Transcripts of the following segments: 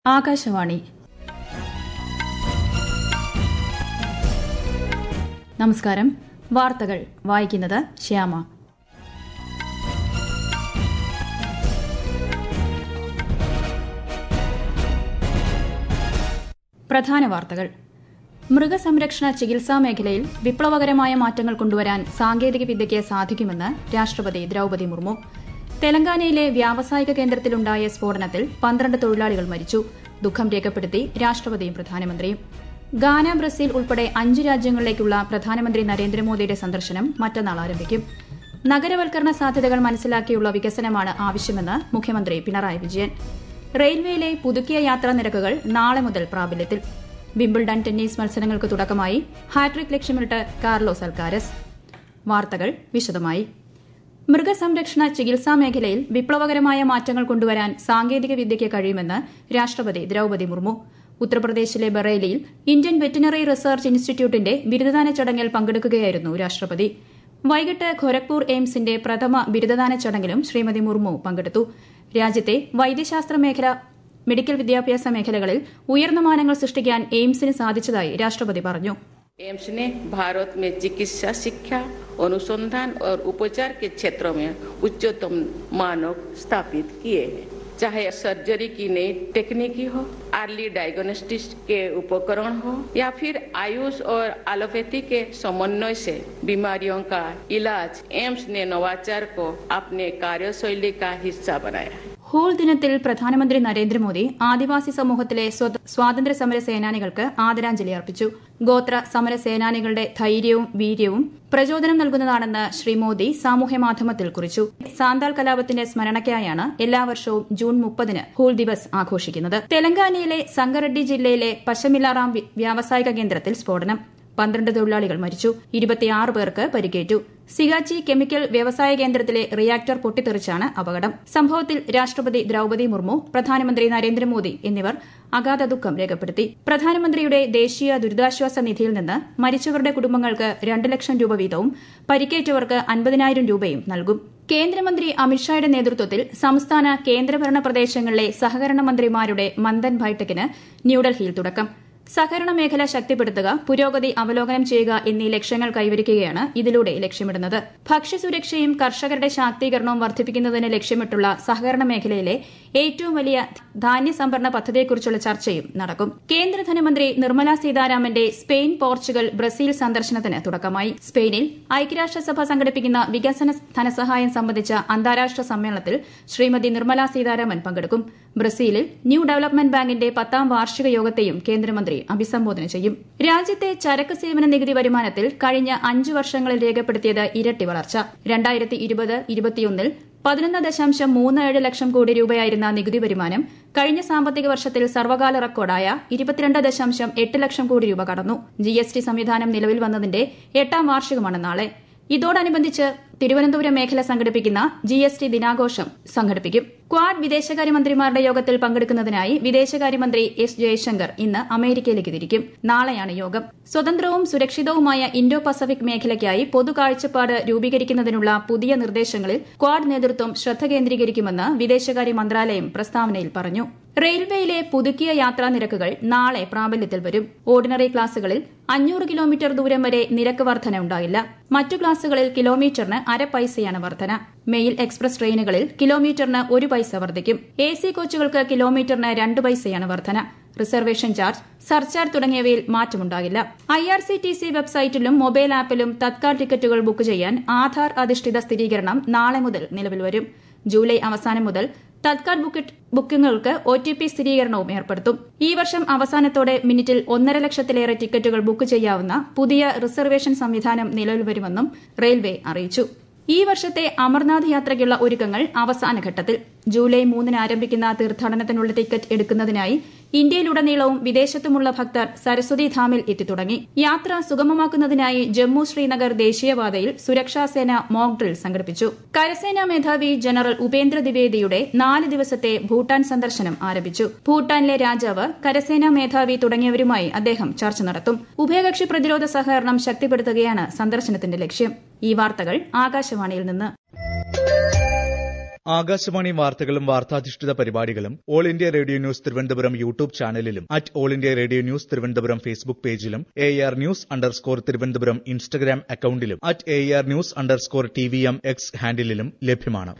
ആകാശവാണി നമസ്കാരം വാർത്തകൾ വായിക്കുന്നത് ശ്യാമ പ്രധാന വാർത്തകൾ മൃഗസംരക്ഷണ ചികിത്സാ മേഖലയിൽ വിപ്ലവകരമായ മാറ്റങ്ങൾ കൊണ്ടുവരാൻ സാങ്കേതിക വിദ്യയ്ക്ക് സാധിക്കുമെന്ന് രാഷ്ട്രപതി ദ്രൌപതി മുർമു തെലങ്കാനയിലെ വ്യാവസായിക കേന്ദ്രത്തിലുണ്ടായ സ്ഫോടനത്തിൽ പന്ത്രണ്ട് തൊഴിലാളികൾ മരിച്ചു ദുഃഖം രേഖപ്പെടുത്തി രാഷ്ട്രപതിയും പ്രധാനമന്ത്രിയും ഗാന ബ്രസീൽ ഉൾപ്പെടെ അഞ്ച് രാജ്യങ്ങളിലേക്കുള്ള പ്രധാനമന്ത്രി നരേന്ദ്രമോദിയുടെ സന്ദർശനം മറ്റന്നാൾ ആരംഭിക്കും നഗരവൽക്കരണ സാധ്യതകൾ മനസ്സിലാക്കിയുള്ള വികസനമാണ് ആവശ്യമെന്ന് മുഖ്യമന്ത്രി പിണറായി വിജയൻ റെയിൽവേയിലെ പുതുക്കിയ യാത്രാ നിരക്കുകൾ നാളെ മുതൽ പ്രാബല്യത്തിൽ വിംബിൾഡൺ ടെന്നീസ് മത്സരങ്ങൾക്ക് തുടക്കമായി ഹാട്രിക് ലക്ഷ്യമിട്ട് കാർലോസ് അൽക്കാരസ് വാർത്തകൾ വിശദമായി മൃഗസംരക്ഷണ ചികിത്സാ മേഖലയിൽ വിപ്ലവകരമായ മാറ്റങ്ങൾ കൊണ്ടുവരാൻ സാങ്കേതിക വിദ്യയ്ക്ക് കഴിയുമെന്ന് രാഷ്ട്രപതി ദ്രൌപതി മുർമു ഉത്തർപ്രദേശിലെ ബറേലിയിൽ ഇന്ത്യൻ വെറ്റിനറി റിസർച്ച് ഇൻസ്റ്റിറ്റ്യൂട്ടിന്റെ ബിരുദദാന ചടങ്ങിൽ പങ്കെടുക്കുകയായിരുന്നു രാഷ്ട്രപതി വൈകിട്ട് ഖൊരഗ്പൂർ എയിംസിന്റെ പ്രഥമ ബിരുദദാന ചടങ്ങിലും ശ്രീമതി മുർമു പങ്കെടുത്തു രാജ്യത്തെ വൈദ്യശാസ്ത്ര മേഖല മെഡിക്കൽ വിദ്യാഭ്യാസ മേഖലകളിൽ ഉയർന്ന മാനങ്ങൾ സൃഷ്ടിക്കാൻ എയിംസിന് സാധിച്ചതായി രാഷ്ട്രപതി പറഞ്ഞു एम्स ने भारत में चिकित्सा शिक्षा अनुसंधान और उपचार के क्षेत्रों में उच्चतम मानक स्थापित किए हैं चाहे सर्जरी की नई टेक्निकी हो अर्ली डायग्नोस्टिक्स के उपकरण हो या फिर आयुष और एलोपैथी के समन्वय से बीमारियों का इलाज एम्स ने नवाचार को अपने कार्यशैली का हिस्सा बनाया है ഹൂൾ ദിനത്തിൽ പ്രധാനമന്ത്രി നരേന്ദ്രമോദി ആദിവാസി സമൂഹത്തിലെ സ്വാതന്ത്ര്യ സമര സേനാനികൾക്ക് ആദരാഞ്ജലി അർപ്പിച്ചു ഗോത്ര സമര സേനാനികളുടെ ധൈര്യവും വീര്യവും പ്രചോദനം നൽകുന്നതാണെന്ന് ശ്രീ മോദി സാമൂഹ്യമാധ്യമത്തിൽ കുറിച്ചു സാന്താൾ കലാപത്തിന്റെ സ്മരണയ്ക്കായാണ് എല്ലാ വർഷവും ജൂൺ മുപ്പതിന് ഹൂൾ ദിവസ് ആഘോഷിക്കുന്നത് തെലങ്കാനയിലെ സംഗറെഡ്ഡി ജില്ലയിലെ പശമിലാറാം വ്യാവസായിക കേന്ദ്രത്തിൽ സ്ഫോടനം പന്ത്രണ്ട് തൊഴിലാളികൾ മരിച്ചു ഇരുപത്തിയാറ് പേർക്ക് പരിക്കേറ്റു സിഗാച്ചി കെമിക്കൽ വ്യവസായ കേന്ദ്രത്തിലെ റിയാക്ടർ പൊട്ടിത്തെറിച്ചാണ് അപകടം സംഭവത്തിൽ രാഷ്ട്രപതി ദ്രൌപതി മുർമു പ്രധാനമന്ത്രി നരേന്ദ്രമോദി എന്നിവർ അഗാധ ദുഃഖം രേഖപ്പെടുത്തി പ്രധാനമന്ത്രിയുടെ ദേശീയ ദുരിതാശ്വാസ നിധിയിൽ നിന്ന് മരിച്ചവരുടെ കുടുംബങ്ങൾക്ക് രണ്ട് ലക്ഷം രൂപ വീതവും പരിക്കേറ്റവർക്ക് അൻപതിനായിരം രൂപയും നൽകും കേന്ദ്രമന്ത്രി അമിത്ഷായുടെ നേതൃത്വത്തിൽ സംസ്ഥാന കേന്ദ്രഭരണ പ്രദേശങ്ങളിലെ സഹകരണ മന്ത്രിമാരുടെ മന്ദൻ ബൈഠക്കിന് ന്യൂഡൽഹിയിൽ തുടക്കം സഹകരണ മേഖല ശക്തിപ്പെടുത്തുക പുരോഗതി അവലോകനം ചെയ്യുക എന്നീ ലക്ഷ്യങ്ങൾ കൈവരിക്കുകയാണ് ഇതിലൂടെ ലക്ഷ്യമിടുന്നത് ഭക്ഷ്യസുരക്ഷയും കർഷകരുടെ ശാക്തീകരണവും വർദ്ധിപ്പിക്കുന്നതിന് ലക്ഷ്യമിട്ടുള്ള സഹകരണ മേഖലയിലെ ഏറ്റവും വലിയ ധാന്യ സംഭരണ പദ്ധതിയെക്കുറിച്ചുള്ള ചർച്ചയും നടക്കും കേന്ദ്ര ധനമന്ത്രി നിർമ്മല സീതാരാമന്റെ സ്പെയിൻ പോർച്ചുഗൽ ബ്രസീൽ സന്ദർശനത്തിന് തുടക്കമായി സ്പെയിനിൽ ഐക്യരാഷ്ട്രസഭ സംഘടിപ്പിക്കുന്ന വികസന ധനസഹായം സംബന്ധിച്ച അന്താരാഷ്ട്ര സമ്മേളനത്തിൽ ശ്രീമതി നിർമ്മല സീതാരാമൻ പങ്കെടുക്കും ബ്രസീലിൽ ന്യൂ ഡെവലപ്മെന്റ് ബാങ്കിന്റെ പത്താം വാർഷിക യോഗത്തെയും കേന്ദ്രമന്ത്രി അഭിസംബോധന ചെയ്യും രാജ്യത്തെ ചരക്ക് സേവന നികുതി വരുമാനത്തിൽ കഴിഞ്ഞ അഞ്ച് വർഷങ്ങളിൽ രേഖപ്പെടുത്തിയത് ഇരട്ടി വളർച്ച രണ്ടായിരത്തി ഇരുപത് ഇരുപത്തിയൊന്നിൽ പതിനൊന്ന് ദശാംശം മൂന്ന് ഏഴ് ലക്ഷം കോടി രൂപയായിരുന്ന നികുതി വരുമാനം കഴിഞ്ഞ സാമ്പത്തിക വർഷത്തിൽ സർവകാല റെക്കോർഡായ ഇരുപത്തിരണ്ട് ദശാംശം എട്ട് ലക്ഷം കോടി രൂപ കടന്നു ജി എസ് ടി സംവിധാനം നിലവിൽ വന്നതിന്റെ എട്ടാം വാർഷികമാണ് നാളെ ഇതോടനുബന്ധിച്ച് തിരുവനന്തപുരം മേഖല സംഘടിപ്പിക്കുന്ന ജി എസ് ടി ദിനാഘോഷം സംഘടിപ്പിക്കും ക്വാഡ് വിദേശകാര്യമന്ത്രിമാരുടെ യോഗത്തിൽ പങ്കെടുക്കുന്നതിനായി വിദേശകാര്യമന്ത്രി എസ് ജയശങ്കർ ഇന്ന് അമേരിക്കയിലേക്ക് തിരിക്കും നാളെയാണ് യോഗം സ്വതന്ത്രവും സുരക്ഷിതവുമായ ഇൻഡോ പസഫിക് മേഖലയ്ക്കായി പൊതു കാഴ്ചപ്പാട് രൂപീകരിക്കുന്നതിനുള്ള പുതിയ നിർദ്ദേശങ്ങളിൽ ക്വാഡ് നേതൃത്വം ശ്രദ്ധ കേന്ദ്രീകരിക്കുമെന്ന് വിദേശകാര്യ മന്ത്രാലയം പ്രസ്താവനയിൽ പറഞ്ഞു റെയിൽവേയിലെ പുതുക്കിയ യാത്രാ നിരക്കുകൾ നാളെ പ്രാബല്യത്തിൽ വരും ഓർഡിനറി ക്ലാസുകളിൽ അഞ്ഞൂറ് കിലോമീറ്റർ ദൂരം വരെ നിരക്ക് വർധന ഉണ്ടാകില്ല മറ്റു ക്ലാസുകളിൽ കിലോമീറ്ററിന് അര പൈസയാണ് വർധന മെയിൽ എക്സ്പ്രസ് ട്രെയിനുകളിൽ കിലോമീറ്ററിന് ഒരു പൈസ വർദ്ധിക്കും എ സി കോച്ചുകൾക്ക് കിലോമീറ്ററിന് രണ്ട് പൈസയാണ് വർധന റിസർവേഷൻ ചാർജ് സർചാർജ് തുടങ്ങിയവയിൽ മാറ്റമുണ്ടാകില്ല I R C T C വെബ്സൈറ്റിലും മൊബൈൽ ആപ്പിലും തത്കാൽ ടിക്കറ്റുകൾ ബുക്ക് ചെയ്യാൻ ആധാർ അധിഷ്ഠിത സ്ഥിരീകരണം നാളെ മുതൽ നിലവിൽ വരും ജൂലൈ അവസാനം മുതൽ തത്കാൽ ബുക്കിംഗുകൾക്ക് ഒ ടി പി സ്ഥിരീകരണവും ഏർപ്പെടുത്തും ഈ വർഷം അവസാനത്തോടെ മിനിറ്റിൽ ഒന്നര ലക്ഷത്തിലേറെ ടിക്കറ്റുകൾ ബുക്ക് ചെയ്യാവുന്ന പുതിയ റിസർവേഷൻ സംവിധാനം നിലവിൽ വരുമെന്നും റെയിൽവേ അറിയിച്ചു ഈ വർഷത്തെ അമർനാഥ് യാത്രയ്ക്കുള്ള ഒരുക്കങ്ങൾ അവസാന ഘട്ടത്തിൽ ജൂലൈ മൂന്നിന് ആരംഭിക്കുന്ന തീർത്ഥാടനത്തിനുള്ള ടിക്കറ്റ് എടുക്കുന്നതിനായി ഇന്ത്യയിലുടനീളവും വിദേശത്തുമുള്ള ഭക്തർ സരസ്വതി ധാമിൽ എത്തിത്തുടങ്ങി യാത്ര സുഗമമാക്കുന്നതിനായി ജമ്മു ശ്രീനഗർ ദേശീയപാതയിൽ സുരക്ഷാസേന മോക്ക് ഡ്രിൽ സംഘടിപ്പിച്ചു കരസേനാ മേധാവി ജനറൽ ഉപേന്ദ്ര ദ്വിവേദിയുടെ നാല് ദിവസത്തെ ഭൂട്ടാൻ സന്ദർശനം ആരംഭിച്ചു ഭൂട്ടാനിലെ രാജാവ് കരസേനാ മേധാവി തുടങ്ങിയവരുമായി അദ്ദേഹം ചർച്ച നടത്തും ഉഭയകക്ഷി പ്രതിരോധ സഹകരണം ശക്തിപ്പെടുത്തുകയാണ് സന്ദർശനത്തിന്റെ ലക്ഷ്യം ഈ വാർത്തകൾ ആകാശവാണിയിൽ നിന്ന് ആകാശവാണി വാർത്തകളും വാർത്താധിഷ്ഠിത പരിപാടികളും all India radio news Thiruvananthapuram YouTube ചാനലിലും at all India radio news Thiruvananthapuram Facebook പേജിലും A R news underscore Thiruvananthapuram Instagram അക്കൌണ്ടിലും at A R news underscore T V M X ഹാൻഡിലും ലഭ്യമാണ്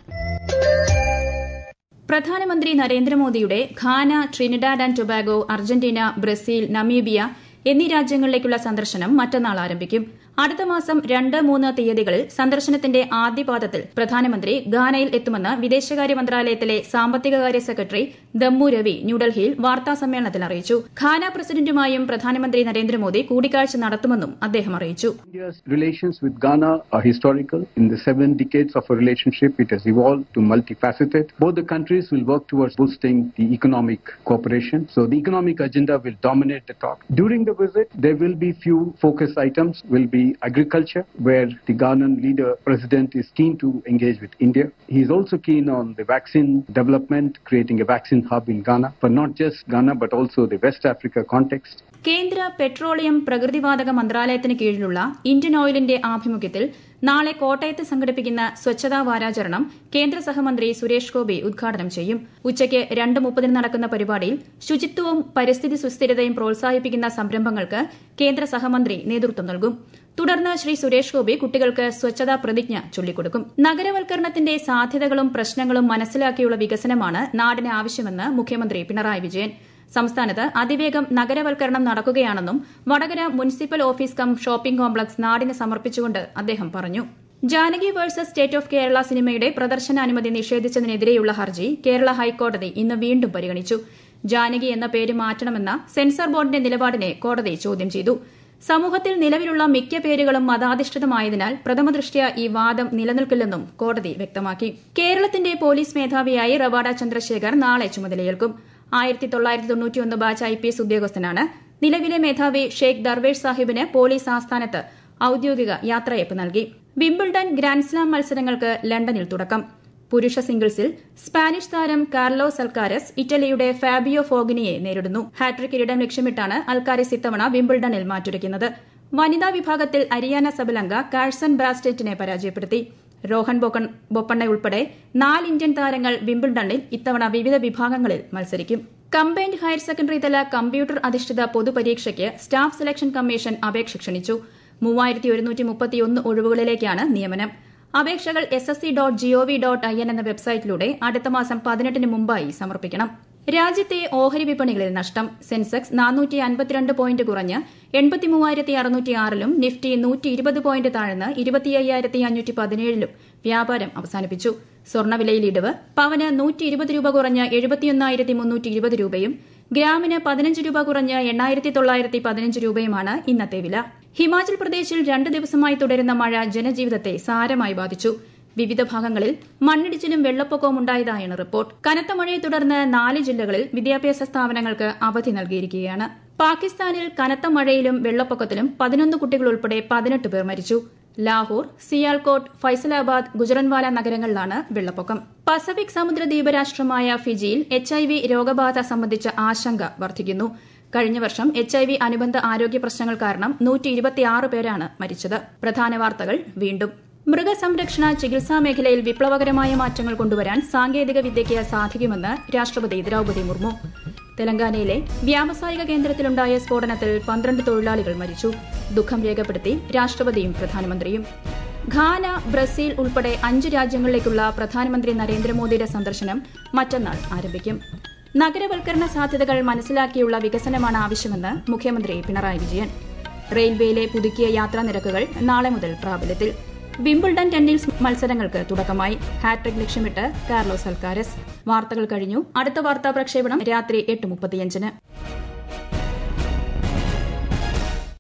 പ്രധാനമന്ത്രി നരേന്ദ്രമോദിയുടെ Ghana Trinidad and Tobago Argentina Brazil Namibia എന്നീ രാജ്യങ്ങളിലേക്കുള്ള സന്ദർശനം മറ്റന്നാൾ ആരംഭിക്കും അടുത്ത മാസം രണ്ട് മൂന്ന് തീയതികളിൽ സന്ദർശനത്തിന്റെ ആദ്യപാദത്തിൽ പ്രധാനമന്ത്രി ഘാനയിൽ എത്തുമെന്ന് വിദേശകാര്യ മന്ത്രാലയത്തിലെ സാമ്പത്തികകാര്യ സെക്രട്ടറി ദമ്മു രവി ന്യൂഡൽഹിയിൽ വാർത്താ സമ്മേളനത്തിൽ അറിയിച്ചു ഘാന പ്രസിഡന്റുമായും പ്രധാനമന്ത്രി നരേന്ദ്രമോദി കൂടിക്കാഴ്ച നടത്തുമെന്നും അദ്ദേഹം അറിയിച്ചു India's relations with Ghana are historical. In the seven decades of a relationship, it has evolved to multifaceted. Both the countries will work towards boosting the economic cooperation. So the economic agenda will dominate the talk. During the visit, there will be few focus items. Will be agriculture, where the Ghanan leader president is keen to engage with India. He is also keen on the vaccine development, creating a vaccine hub in Ghana, but not just Ghana, but also the West Africa context. കേന്ദ്ര petroleum പ്രകൃതിവാതക മന്ത്രാലയത്തിന് കീഴിലുള്ള Indian ഓയിലിന്റെ ആഭിമുഖ്യത്തിൽ നാളെ കോട്ടയത്ത് സംഘടിപ്പിക്കുന്ന സ്വച്ഛതാ വാരാചരണം കേന്ദ്ര സഹമന്ത്രി സുരേഷ് ഗോപി ഉദ്ഘാടനം ചെയ്യും ഉച്ചയ്ക്ക് രണ്ട് മുപ്പതിന് നടക്കുന്ന പരിപാടിയിൽ ശുചിത്വവും പരിസ്ഥിതി സുസ്ഥിരതയും പ്രോത്സാഹിപ്പിക്കുന്ന സംരംഭങ്ങൾക്ക് കേന്ദ്ര സഹമന്ത്രി നേതൃത്വം നൽകും തുടർന്ന് ശ്രീ സുരേഷ് ഗോപി കുട്ടികൾക്ക് സ്വച്ഛതാ പ്രതിജ്ഞ ചൊല്ലിക്കൊടുക്കും നഗരവൽക്കരണത്തിന്റെ സാധ്യതകളും പ്രശ്നങ്ങളും മനസ്സിലാക്കിയുള്ള വികസനമാണ് നാടിന് ആവശ്യമെന്ന് മുഖ്യമന്ത്രി പിണറായി വിജയൻ സംസ്ഥാനത്ത് അതിവേഗം നഗരവൽക്കരണം നടക്കുകയാണെന്നും Vadakara municipal office cum shopping complex നാടിന് സമർപ്പിച്ചുകൊണ്ട് അദ്ദേഹം പറഞ്ഞു Janaki versus state of Kerala സിനിമയുടെ പ്രദർശനാനുമതി നിഷേധിച്ചതിനെതിരെയുള്ള ഹർജി കേരള ഹൈക്കോടതി ഇന്ന് വീണ്ടും പരിഗണിച്ചു ജാനകി എന്ന പേര് മാറ്റണമെന്ന സെൻസർ ബോർഡിന്റെ നിലപാടിനെ കോടതി ചോദ്യം ചെയ്തു സമൂഹത്തിൽ നിലവിലുള്ള മിക്ക പേരുകളും മതാധിഷ്ഠിതമായതിനാൽ പ്രഥമദൃഷ്ട്യാ ഈ വാദം നിലനിൽക്കില്ലെന്നും കോടതി വ്യക്തമാക്കി കേരളത്തിന്റെ പോലീസ് മേധാവിയായി റവാഡ ചന്ദ്രശേഖർ നാളെ ചുമതലയേൽക്കും ആയിരത്തി തൊള്ളായിരത്തി തൊണ്ണൂറ്റിയൊന്ന് ബാച്ച് ഐ പി എസ് ഉദ്യോഗസ്ഥനാണ് നിലവിലെ മേധാവി ഷെയ്ഖ് ദർവേഷ് സാഹിബിന് പോലീസ് ആസ്ഥാനത്ത് ഔദ്യോഗിക യാത്രയപ്പ് നൽകി വിംബിൾഡൺ ഗ്രാൻഡ്സ്ലാം മത്സരങ്ങൾക്ക് ലണ്ടനിൽ തുടക്കം പുരുഷ സിംഗിൾസിൽ സ്പാനിഷ് താരം കാർലോസ് അൽക്കാരസ് ഇറ്റലിയുടെ ഫാബിയോ ഫോഗിനിയെ നേരിടുന്നു ഹാട്രിക് കിരീടം ലക്ഷ്യമിട്ടാണ് അൽക്കാരിസ് ഇത്തവണ വിംബിൾഡണിൽ മാറ്റുരയ്ക്കുന്നത് വനിതാ വിഭാഗത്തിൽ അരിയാന സബലങ്ക കാഴ്സൺ ബ്രാസ്റ്റേറ്റിനെ പരാജയപ്പെടുത്തി രോഹൻ ബൊക്കൺ ബൊപ്പണ്ണ ഉൾപ്പെടെ നാല് ഇന്ത്യൻ താരങ്ങൾ വിംബിൾഡണിൽ ഇത്തവണ വിവിധ വിഭാഗങ്ങളിൽ മത്സരിക്കും കമ്പൈൻഡ് ഹയർ സെക്കൻഡറി തല കമ്പ്യൂട്ടർ അധിഷ്ഠിത പൊതുപരീക്ഷയ്ക്ക് സ്റ്റാഫ് സെലക്ഷൻ കമ്മീഷൻ അപേക്ഷ ക്ഷണിച്ചു മൂവായിരത്തി ഒരുന്നൂറ്റി മുപ്പത്തിയൊന്ന് ഒഴിവുകളിലേക്കാണ് നിയമനം അപേക്ഷകൾ S S C dot G O V dot I N എന്ന വെബ്സൈറ്റിലൂടെ അടുത്ത മാസം പതിനെട്ടിന് മുമ്പായി സമർപ്പിക്കണം രാജ്യത്തെ ഓഹരി വിപണികളിൽ നഷ്ടം സെൻസെക്സ് നാനൂറ്റി അൻപത്തിരണ്ട് പോയിന്റ് കുറഞ്ഞ് എൺപത്തി മൂവായിരത്തി അറുന്നൂറ്റി ആറിലും നിഫ്റ്റി നൂറ്റി ഇരുപത് പോയിന്റ് താഴ്ന്ന് ഇരുപത്തി അയ്യായിരത്തി അഞ്ഞൂറ്റി പതിനേഴിലും വ്യാപാരം അവസാനിപ്പിച്ചു സ്വർണ്ണവിലയിൽ ഇടിവ് പവന് നൂറ്റി ഇരുപത് രൂപ കുറഞ്ഞ് എഴുപത്തിയൊന്നായിരത്തി മുന്നൂറ്റി ഇരുപത് രൂപയും ഗ്രാമിന് പതിനഞ്ച് രൂപ കുറഞ്ഞ് എണ്ണായിരത്തി തൊള്ളായിരത്തി പതിനഞ്ച് രൂപയുമാണ് ഇന്നത്തെ വില ഹിമാചൽ പ്രദേശിൽ രണ്ട് ദിവസമായി തുടരുന്ന മഴ ജനജീവിതത്തെ സാരമായി ബാധിച്ചു വിവിധ ഭാഗങ്ങളിൽ മണ്ണിടിച്ചിലും വെള്ളപ്പൊക്കവും ഉണ്ടായതായാണ് റിപ്പോർട്ട് കനത്ത മഴയെ തുടർന്ന് നാല് ജില്ലകളിൽ വിദ്യാഭ്യാസ സ്ഥാപനങ്ങൾക്ക് അവധി നൽകിയിരിക്കുകയാണ് പാകിസ്ഥാനിൽ കനത്ത മഴയിലും വെള്ളപ്പൊക്കത്തിലും പതിനൊന്ന് കുട്ടികൾ ഉൾപ്പെടെ പതിനെട്ട് പേർ മരിച്ചു ലാഹോർ സിയാൽകോട്ട് ഫൈസലാബാദ് ഗുജറൻവാല നഗരങ്ങളിലാണ് വെള്ളപ്പൊക്കം പസഫിക് സമുദ്രദ്വീപ രാഷ്ട്രമായ ഫിജിയിൽ എച്ച് ഐ വി രോഗബാധ സംബന്ധിച്ച ആശങ്ക വർദ്ധിക്കുന്നു കഴിഞ്ഞ വർഷം എച്ച് ഐ വി അനുബന്ധ ആരോഗ്യ പ്രശ്നങ്ങൾ കാരണം നൂറ്റി ഇരുപത്തിയാറ് പേരാണ് മരിച്ചത് പ്രധാന വാർത്തകൾ വീണ്ടും മൃഗസംരക്ഷണ ചികിത്സാ മേഖലയിൽ വിപ്ലവകരമായ മാറ്റങ്ങൾ കൊണ്ടുവരാൻ സാങ്കേതിക വിദ്യയ്ക്ക് സാധിക്കുമെന്ന് രാഷ്ട്രപതി ദ്രൌപദി മുർമു തെലങ്കാനയിലെ വ്യാവസായിക കേന്ദ്രത്തിലുണ്ടായ സ്ഫോടനത്തിൽ പന്ത്രണ്ട് തൊഴിലാളികൾ മരിച്ചു ദുഃഖം രേഖപ്പെടുത്തി രാഷ്ട്രപതിയും പ്രധാനമന്ത്രിയും ഘാന ബ്രസീൽ ഉൾപ്പെടെ അഞ്ച് രാജ്യങ്ങളിലേക്കുള്ള പ്രധാനമന്ത്രി നരേന്ദ്രമോദിയുടെ സന്ദർശനം മറ്റന്നാൾ ആരംഭിക്കും നഗരവൽക്കരണ സാധ്യതകൾ മനസ്സിലാക്കിയുള്ള വികസനമാണ് ആവശ്യമെന്ന് മുഖ്യമന്ത്രി പിണറായി വിജയൻ റെയിൽവേയിലെ പുതുക്കിയ യാത്രാ നിരക്കുകൾ നാളെ മുതൽ പ്രാബല്യത്തിൽ വിംബിൾഡൺ ടെന്നീസ് മത്സരങ്ങൾക്ക് തുടക്കമായി ഹാട്രിക് ലക്ഷ്യമിട്ട് കാർലോസ് അൽക്കാരസ് വാർത്തകൾ കഴിഞ്ഞു അടുത്ത വാർത്താ പ്രക്ഷേപണം രാത്രി എട്ട് മുപ്പത്തിയഞ്ചിന്